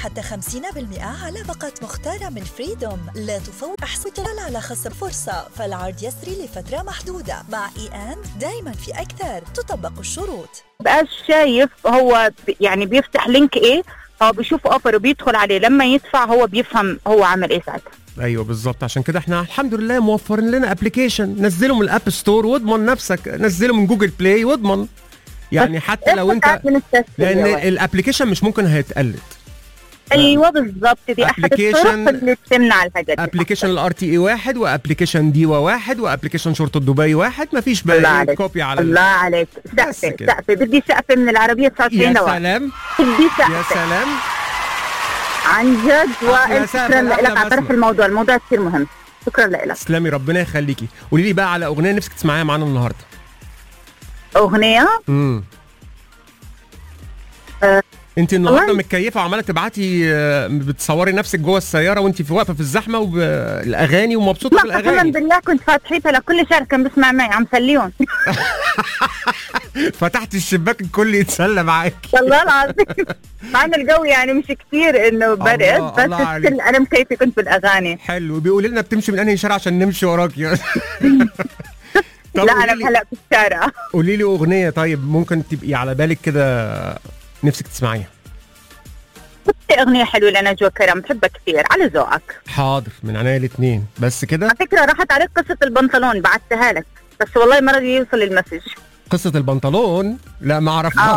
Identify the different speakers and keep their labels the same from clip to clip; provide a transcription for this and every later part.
Speaker 1: حتى 50% على باقات مختارة من فريدوم لا تفوت احصل على خصم فرصة فالعرض يسري لفترة محدودة مع اي ان دايما في أكثر تطبق الشروط
Speaker 2: بقاش شايف هو ب- يعني بيفتح لينك ايه هو بيشوف اوفر وبيدخل عليه لما يدفع هو بيفهم هو عمل ايه ساعتها
Speaker 3: ايوه بالظبط عشان كده احنا الحمد لله موفرين لنا ابلكيشن نزله من الاب ستور واضمن نفسك نزله من جوجل بلاي واضمن يعني حتى لو انت
Speaker 2: من التسجيل
Speaker 3: لان
Speaker 2: يا واد.
Speaker 3: الابلكيشن مش ممكن هيتقلد
Speaker 2: ايوه بالظبط دي احد
Speaker 3: Application-
Speaker 2: الطرق اللي بتمنع الحاجات دي
Speaker 3: ابلكيشن الار تي اي واحد وابلكيشن ديوا واحد وابلكيشن شرطه دبي واحد مفيش
Speaker 2: الله
Speaker 3: بقى
Speaker 2: عليك
Speaker 3: كوبي على ال-
Speaker 2: الله عليك
Speaker 3: بس
Speaker 2: سقفة
Speaker 3: كده.
Speaker 2: سقفة بدي سقفة من العربية 99
Speaker 3: يا
Speaker 2: لواحد
Speaker 3: سلام
Speaker 2: بدي
Speaker 3: يا
Speaker 2: سقفة
Speaker 3: سلام
Speaker 2: عن جد وائل
Speaker 3: سقفة
Speaker 2: شكرا
Speaker 3: لأحلى
Speaker 2: لك على طرح
Speaker 3: بسمة.
Speaker 2: الموضوع الموضوع كثير مهم شكرا لك
Speaker 3: تسلمي ربنا يخليكي قولي لي بقى على اغنيه نفسك تسمعيها معانا النهارده
Speaker 2: أغنية
Speaker 3: امم
Speaker 2: آه،
Speaker 3: انت النهارده
Speaker 2: والله-
Speaker 3: متكيفه وعماله تبعتي آه، بتصوري نفسك جوه السياره وانت في واقفه في الزحمه وبالاغاني ومبسوطه
Speaker 2: لا قسما
Speaker 3: بالاغاني
Speaker 2: بالله كنت فاتحيتها لكل شهر كان بيسمع معي عم سليهم
Speaker 3: فتحت الشباك الكل يتسلى معاكي
Speaker 2: والله العظيم مع ان الجو يعني مش كثير انه برد
Speaker 3: الله-
Speaker 2: بس
Speaker 3: الله عليك.
Speaker 2: ستيل انا مكيفه كنت بالاغاني
Speaker 3: حلو بيقول لنا بتمشي من انهي شارع عشان نمشي وراكي طب
Speaker 2: لا
Speaker 3: قولي
Speaker 2: انا
Speaker 3: لي-
Speaker 2: هلا في الشارع
Speaker 3: قولي لي اغنيه طيب ممكن تبقي على بالك كده نفسك تسمعيها
Speaker 2: في اغنيه حلوه لنجوى كرم بحبها كثير على ذوقك
Speaker 3: حاضر من عينيا الاثنين بس كده
Speaker 2: على فكره راحت عليك قصه البنطلون بعتها لك بس والله ما رضي يوصل المسج
Speaker 3: قصه البنطلون لا ما اعرفهاش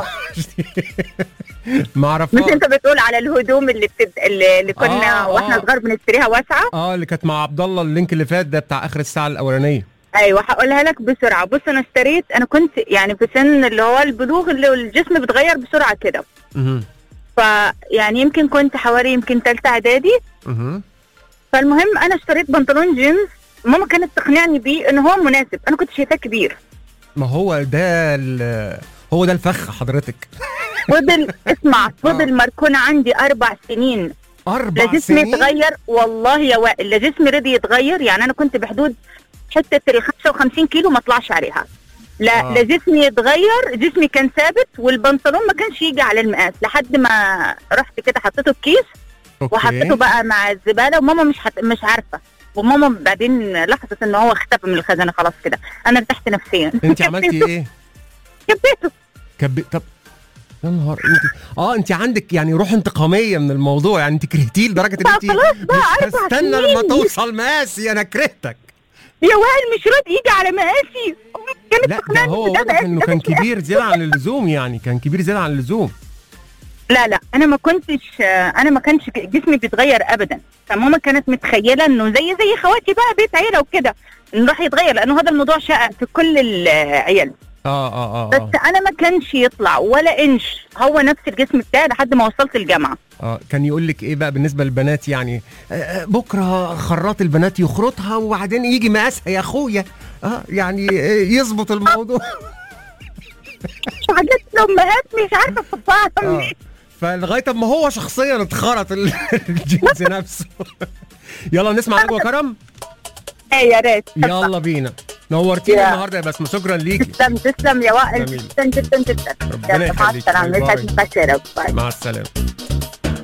Speaker 3: ما
Speaker 2: مش
Speaker 3: اعرفهاش
Speaker 2: انت بتقول على الهدوم اللي بتد... اللي, اللي كنا
Speaker 3: آه،
Speaker 2: واحنا
Speaker 3: آه.
Speaker 2: صغار بنشتريها واسعه
Speaker 3: اه اللي كانت مع عبد الله اللينك اللي فات ده بتاع اخر الساعه الاولانيه
Speaker 2: ايوه هقولها لك بسرعه بص انا اشتريت انا كنت يعني في سن اللي هو البلوغ اللي الجسم بيتغير بسرعه كده
Speaker 3: اها
Speaker 2: فيعني يمكن كنت حوالي يمكن ثالثه اعدادي
Speaker 3: اها
Speaker 2: فالمهم انا اشتريت بنطلون جينز ماما كانت تقنعني بيه انه هو مناسب انا كنت شايفاه كبير
Speaker 3: ما هو ده ال- هو ده الفخ حضرتك
Speaker 2: فضل اسمع فضل مركون عندي اربع سنين
Speaker 3: اربع
Speaker 2: لا جسمي
Speaker 3: سنين
Speaker 2: يتغير والله يا وائل لا جسمي رضي يتغير يعني انا كنت بحدود حته ال 55 كيلو ما اطلعش عليها لا
Speaker 3: آه.
Speaker 2: لا جسمي يتغير جسمي كان ثابت والبنطلون ما كانش يجي على المقاس لحد ما رحت كده حطيته في كيس وحطيته بقى مع الزباله وماما مش حت... مش عارفه وماما بعدين لاحظت ان هو اختفى من الخزانه خلاص كده انا ارتحت نفسيا
Speaker 3: انت عملتي ايه؟
Speaker 2: كبيته
Speaker 3: كب... طب يا نهار انت اه انت عندك يعني روح انتقاميه من الموضوع يعني انت كرهتيه لدرجه ان
Speaker 2: بقى
Speaker 3: انت
Speaker 2: خلاص بقى
Speaker 3: مش
Speaker 2: أربع
Speaker 3: هستنى لما
Speaker 2: سنين.
Speaker 3: توصل مقاسي انا كرهتك
Speaker 2: يا وائل مش راضي يجي على مقاسي كانت
Speaker 3: لا ده
Speaker 2: تقنعني
Speaker 3: هو
Speaker 2: إن ده
Speaker 3: واضح
Speaker 2: مقاسي،
Speaker 3: انه
Speaker 2: ده
Speaker 3: كان
Speaker 2: مش مقاسي.
Speaker 3: كبير زياده عن اللزوم يعني كان كبير زياده عن اللزوم
Speaker 2: لا لا انا ما كنتش انا ما كانش جسمي بيتغير ابدا فماما كانت متخيله انه زي زي خواتي بقى بيت عيله وكده انه راح يتغير لانه هذا الموضوع شائع في كل العيال
Speaker 3: اه اه اه
Speaker 2: بس
Speaker 3: اه,
Speaker 2: انا ما كانش يطلع ولا انش هو نفس الجسم بتاعي لحد ما وصلت الجامعه
Speaker 3: آه. كان يقول لك ايه بقى بالنسبه للبنات يعني آه، آه بكره خراط البنات يخرطها وبعدين يجي مقاسها يا اخويا اه يعني آه، يظبط الموضوع
Speaker 2: حاجات الامهات مش عارفه تفهم
Speaker 3: اه فلغايه ما هو شخصيا اتخرط ال- الجينز نفسه يلا نسمع نجوى كرم
Speaker 2: ايه يا ريت
Speaker 3: يلا بينا نورتينا
Speaker 2: يا.
Speaker 3: النهارده يا بسمه شكرا ليكي
Speaker 2: تسلم تسلم يا وائل
Speaker 3: جميل.
Speaker 2: جدا جدا جدا
Speaker 3: ربنا
Speaker 2: يلا، مع
Speaker 3: يخليك.
Speaker 2: السلامه
Speaker 3: باي باي.
Speaker 2: يسعد مساك يا رب باي
Speaker 3: مع السلامه